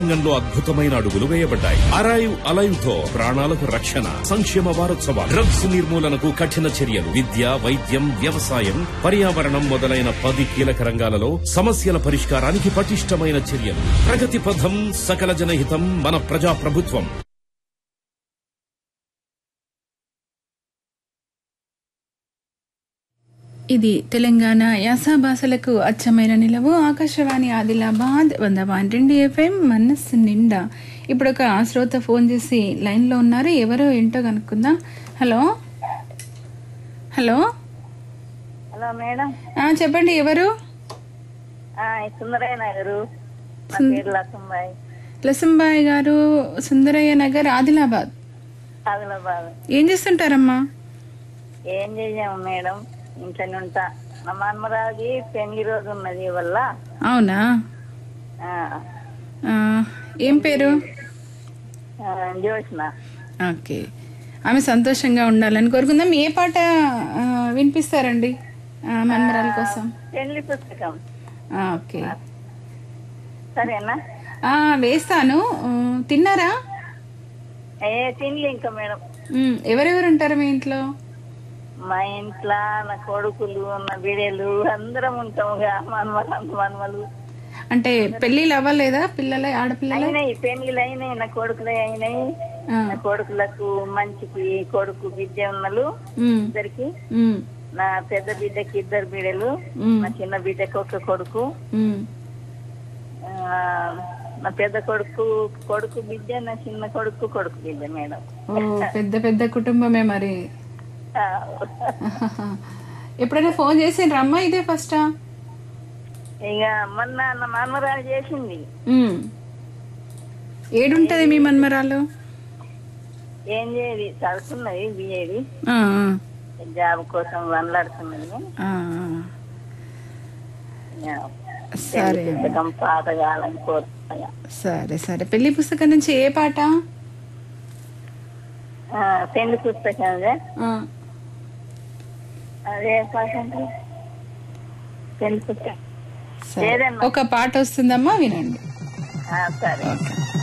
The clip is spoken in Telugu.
రంగంలో అద్భుతమైన అడుగులు వేయబడ్డాయి అరైవ్ అలైవ్ తో ప్రాణాలకు రక్షణ సంక్షేమ వారోత్సవాలు డ్రగ్స్ నిర్మూలనకు కఠిన చర్యలు విద్య వైద్యం వ్యవసాయం పర్యావరణం మొదలైన పది కీలక రంగాలలో సమస్యల పరిష్కారానికి పటిష్టమైన చర్యలు ప్రగతి పథం సకల జనహితం మన ప్రజా ప్రభుత్వం ఇది తెలంగాణ యాస భాషలకు అచ్చమైన నిలవు ఆకాశవాణి ఆదిలాబాద్ వంద పాయింట్ రెండు ఎఫ్ఎం మనస్సు నిండా ఇప్పుడు ఒక శ్రోత ఫోన్ చేసి లైన్లో ఉన్నారు ఎవరో ఏంటో కనుక్కుందాం హలో హలో హలో మేడం ఆ, చెప్పండి ఎవరు ఆ, సుందరయ్య నగరు నా పేరు లక్ష్మబాయి లసంబాయి గారు సుందరయ్య నగర్ ఆదిలాబాద్ ఆదిలాబాద్ ఏం చేస్తుంటారమ్మా ఏం చేసాము మేడం ఇంట్లోనే ఉంటా మా మన్మరాజు పెళ్లి రోజు ఉన్నది వల్ల అవునా ఆ, ఏం పేరు జోష్న ఓకే ఆమె సంతోషంగా ఉండాలని కోరుకుందాం ఏ పాట ఆ, వినిపిస్తారండి ఆ, మన్మరాల కోసం పెళ్లి పుస్తకం ఆ, ఓకే సరేనా ఆ, వేస్తాను ఆ, తిన్నారా ఏ తినలే ఇంకా మేడం ఉమ్, ఎవరెవరు ఉంటారు మీ ఇంట్లో మా ఇంట్లో నా కొడుకులు నా బిడేలు అందరం ఉంటాము మన్మలు మన్మలు అంటే పెళ్ళిళ్ళు అవ్వలేదా పిల్లల ఆడపిల్లల అయినాయి పెళ్లిళ్ళు అయినాయి నా కొడుకులు అయినాయి నా కొడుకులకు మంచికి కొడుకు విద్య ఉన్నలు ఇద్దరికి నా పెద్ద బిడ్డకి ఇద్దరు బిడ్డలు నా చిన్న బిడ్డకి ఒక కొడుకు ఆ, నా పెద్ద కొడుకు కొడుకు బిడ్డ నా చిన్న కొడుకు కొడుకు బిడ్డ మేడం ఓ పెద్ద పెద్ద కుటుంబమే మరి ఆ, ఎప్పుడైనా ఫోన్ చేసిండ్రా అమ్మా ఇదే ఫస్టా ఇక మొన్న నా మన్మరాలు చేసింది ఉమ్. ఏడుంటది మీ మన్మరాలు ఏం చేయాలి చదువుతున్నది బిఏది ఆ, ఆ, జాబ్ కోసం వనలాడుతున్నది ఆ, ఇక సరే పుస్తకం పాత కావాలని కోరుతున్నా సరే సరే పెళ్లి పుస్తకం నుంచి ఏ పాట ఆ, పెళ్లి పుస్తకం అదే ఆ, అదే పాట అంటే పెళ్లి పుస్తకం సరే ఏదన్నా ఒక పాట వస్తుందమ్మా వినండి ఆ, సరే ఓకే